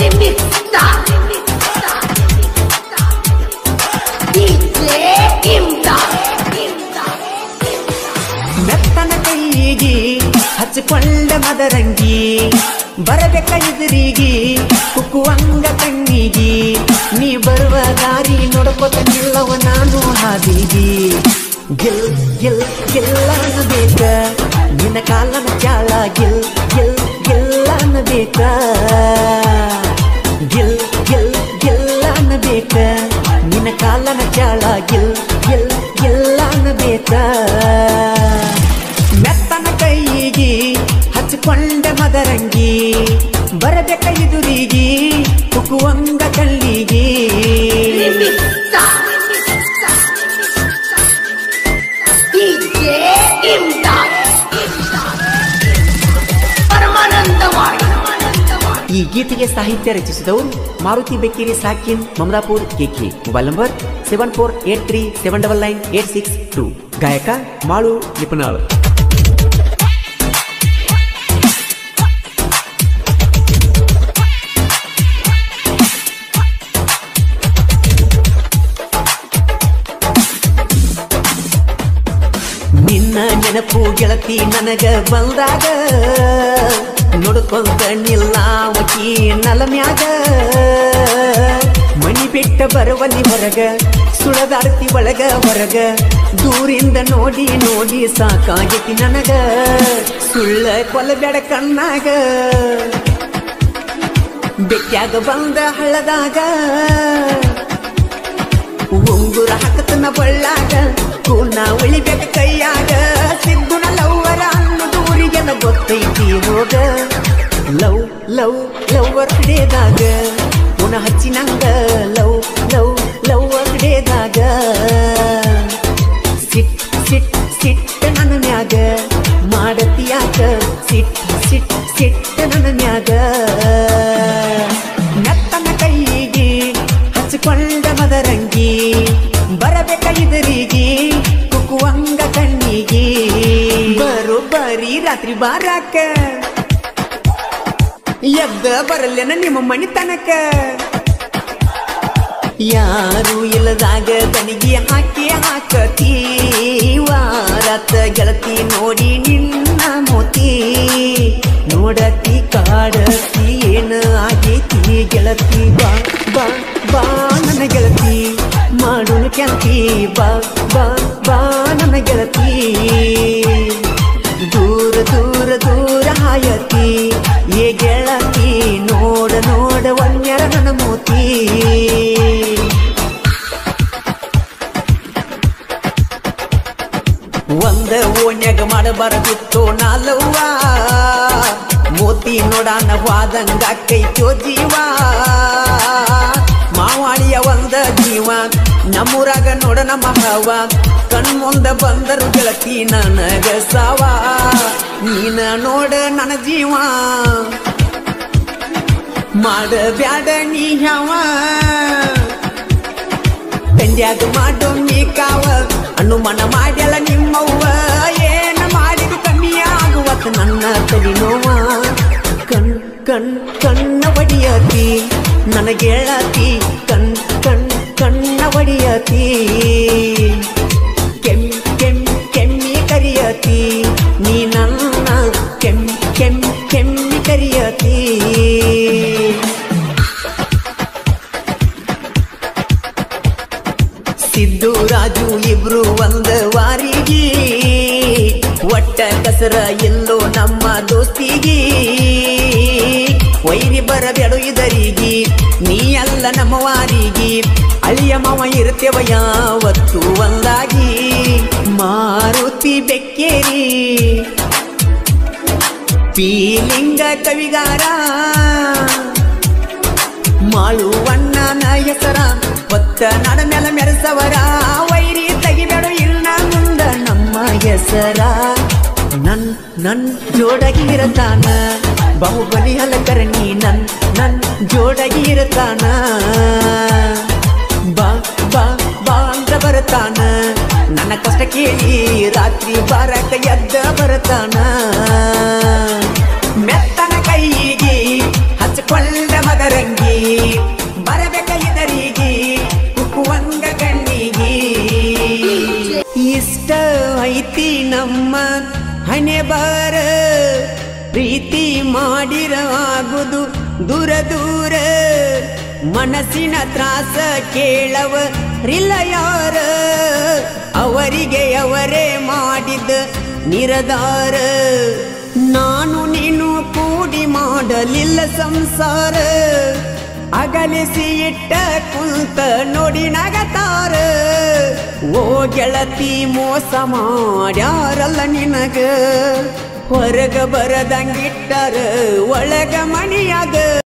Remixta. DJ Imda. ಮೆತ್ತನ ಕೈಗಿ ಹಚ್ಚಿಕೊಂಡ ಮದರಂಗಿ ಬರಬೇಕ ಎದುರಿಗಿ ಕುಕ್ಕುವಂಗ ಕಣ್ಣಿಗಿ ನೀ ಬರುವ ದಾರಿ ನೋಡ್ಕೊತ ನಿಲ್ಲವ ನಾನು ಹಾದಿಗಿ ಗಿಲ್ ಗಿಲ್ ಗಿಲ್ಲ ಅನ್ನಬೇಕ ನಿನ್ನ ಕಾಲನ ಚಾಳ ಗಿಲ್ ಗಿಲ್ ಗಿಲ್ಲ ಅನ್ನಬೇಕ ಗಿಲ್ ಗಿಲ್ ಗಿಲ್ಲ ಅನ್ನಬೇಕ ನಿನ್ನ ಕಾಲನ ಚಾಳ ಗಿಲ್ ಗಿಲ್ ಗಿಲ್ಲ ಅನ್ನಬೇಕ ಮೆತ್ತನ ಕೈಗಿ ಹಚ್ಚಿಕೊಂಡ ಮದರಂಗಿ ಬರಬೇಕ ಎದುರಿಗಿ ಕುಕ್ಕುವಂಗ ಕಳ್ಳಿಗಿ Remixta. DJ Imda. ಪರಮಾನಂದವಾಡಿ ಈ ಗೀತೆಗೆ ಸಾಹಿತ್ಯ ರಚಿಸಿದವರು ಮಾರುತಿ ಬೆಕ್ಕೇರಿ ಸಾಕಿನ್ Mamadapur KK mobile number seven four eight three seven double nine eight six two ಗಾಯಕ ಮಾಳು ನಿಪುಣಾಳ್ ನಿನ್ನ ನೆನಪು ಗೆಳತಿ ನನಗ ಬಂದಾಗ ನೋಡ್ಕೊಂತ ನಿಲ್ಲಾವಕಿ ನಲಮ್ಯಾಗ ಮನಿ ಬಿಟ್ಟ ಬರುವಲ್ಲಿ ಹೊರಗ ಸುಳದಾಡ್ತಿ ಒಳಗ ಹೊರಗ ದೂರಿಂದ ನೋಡಿ ನೋಡಿ ಸಾಕಾಗೈತಿ ನನಗ ಸುಳ್ಳ ಕೊಲಬೇಡ ಕಣ್ಣಾಗ ಬೆಟ್ಯಾಗ ಬಂದ ಹಳ್ಳದಾಗ ಉಂಗುರ ಹಾಕತನ ಬಳ್ಳಾಗ ಕೂನ ಉಳಿಬೇಕ ಕೈಯಾಗ ಸಿದ್ದುನ ಲವ್ವರ ಅನ್ನೋದು ಊರಿಗೆಲ್ಲ ಗೊತ್ತೈತಿ ಹೋಗ ಲವ್ ಲವ್ ಲವ್ವರ್ ಹಿಡೇದಾಗ ಪುನ ಹಚ್ಚಿನಂಗ ಲವ್ ಲವ್ ಲವ್ವರ್ ಹಿಡೇದಾಗ ಸಿಟ್ ಸಿಟ್ ಸಿಟ್ಟ ನನ್ನ ಮ್ಯಾಗ ಮಾಡತಿಯಾಕ ಸಿಟ್ ಸಿಟ್ ಸಿಟ್ಟ ನನ್ನ ಮ್ಯಾಗ ನತ್ತನ ಕೈಗೆ ಹಚ್ಚಿಕೊಂಡ ಮದರಂಗಿ ಬರಬೇಕ ಇದರಿಗೆ ಕುಕ್ಕುವಂಗ ಕಣ್ಣಿಗೆ ಬರೋ ಬರೀ ರಾತ್ರಿ ಬಾರಾಕ ಎದ್ದ ಬರಲ್ಲೇನ ನಿಮ್ಮ ಮನಿ ತನಕ ಯಾರು ಇಲ್ಲದಾಗ ತನಿಗೆ ಹಾಕಿ ಹಾಕತಿ ವಾರತ ಗೆಳತಿ ನೋಡಿ ನಿನ್ನ ಮೋತಿ ನೋಡತಿ ಕಾಡತಿ ಏನ ಆಗೈತಿ ಗೆಳತಿ ಬಾ ಬಾ ಬಾ ನನ್ನ ಗೆಳತಿ ಮಾಡೋನು ಕೆಲ್ತಿ ಬಾ ಬಾ ಬಾ ನನ್ನ ಗೆಳತಿ ದೂರ ದೂರ ದೂರ ಹಾಯತಿ ಏ ಗೆಳತಿ ನೋಡ ನೋಡ ವನ್ಯರ ನನ್ನ ಮೋತಿ ಒಂದ ಓಣ್ಯಾಗ ಮಾಡಬಾರದಿತ್ತು ನಾಲವ್ವ ಮೋತಿ ನೋಡಾನ ವಾದಂಗ ಕೈತೋ ಜೀವ ಮಾವಾಳಿಯ ಒಂದ ಜೀವ ನಮ್ಮೂರಾಗ ನೋಡ ನಮ್ಮ ಹವ ಕಣ್ಮುಂದ ಬಂದರು ಗೆಳತಿ ನನಗ ಸಾವ ನೀನ ನೋಡ ನನ್ನ ಜೀವ ಮಾಡಬ್ಯಾಡ ನೀ ಯಾವ ತಂಡ್ಯಾಗ ಮಾಡೋ ನೀ ಕಾವ ಅನುಮಾನ ಮಾಡ್ಯಲ್ಲ ನಿಮ್ಮವ್ವ ಏನ ಮಾಡಿದು ಕಮ್ಮಿ ಆಗುವತ್ತ ನನ್ನ ತಲೆ ನೋವ ಕಣ್ ಕಣ್ ಕಣ್ಣ ಒಡಿಯತಿ ನನಗೇಳತಿ ಕಣ್ ಕಣ್ ಕಣ್ಣ ಒಡಿಯತಿ ಕೆಮ್ ಕೆಮ್ ಕೆಮ್ಮಿ ಕರಿಯತಿ ನೀ ನನ್ನ ಕೆಮ್ ಕೆಮ್ ಕೆಮ್ಮಿ ಕರಿಯತಿ ಸಿದ್ದು ರಾಜು ಇಬ್ರು ಒಂದ ವಾರಿಗೆ ಒಟ್ಟ ಕಸರ ಎಲ್ಲೋ ನಮ್ಮ ದೋಸ್ತಿಗೆ ವೈರಿ ಬರಬೇಡು ಇದರಿಗೆ ನೀ ಅಲ್ಲ ನಮ್ಮ ವಾರಿಗೆ ಅಳಿಯ ಮಾವ ಇರ್ತೇವ ಯಾವತ್ತು ಒಂದಾಗಿ ಮಾರುತಿ ಬೆಕ್ಕೇರಿ ಪೀಲಿಂಗ ಕವಿಗಾರ ಮಾಳುವಣ್ಣನ ಹೆಸರ ಹೊತ್ತ ನಡ ಮೇಲ ಮೆರೆಸವರ ವೈರಿ ತೆಗಿಬೇಡು ಇಲ್ಲ ಮುಂದ ನಮ್ಮ ಹೆಸರ ನನ್ ನನ್ ಜೋಡಗಿ ಇರತಾನ ಬಾಹುಬಲಿ ಹಲಕರಣಿ ನನ್ ನನ್ ಜೋಡಗಿ ಇರತಾನ ಬಾ ಬಾ ಬಾ ಅಂತ ಬರತಾನ ನನ್ನ ಕಷ್ಟ ಕೇಳಿ ರಾತ್ರಿ ಬಾರಕ ಎದ್ದ ಬರತಾನ ಮೆತ್ತನ ಕೈಗೆ ಹಚ್ಚಿಕೊಂಡ ಮದರಂಗಿ ಹಣೆ ಬಾರ ಪ್ರೀತಿ ಮಾಡಿರ ಆಗುದು ದೂರ ದೂರ ಮನಸ್ಸಿನ ತ್ರಾಸ ಕೇಳವ ರಿಲ್ಲ ಯಾರ ಅವರಿಗೆ ಅವರೇ ಮಾಡಿದ ನಿರದಾರ ನಾನು ನೀನು ಕೂಡಿ ಮಾಡಲಿಲ್ಲ ಸಂಸಾರ ಅಗಲಿಸಿ ಇಟ್ಟ ಕುಂತ ನೋಡಿ ನಗತಾರ ಓ ಗೆಳತಿ ಮೋಸ ಮಾಡ್ಯಾರಲ್ಲ ನಿನಗ ಹೊರಗ ಬರದಂಗಿಟ್ಟರ ಒಳಗ ಮಣಿಯಾಗ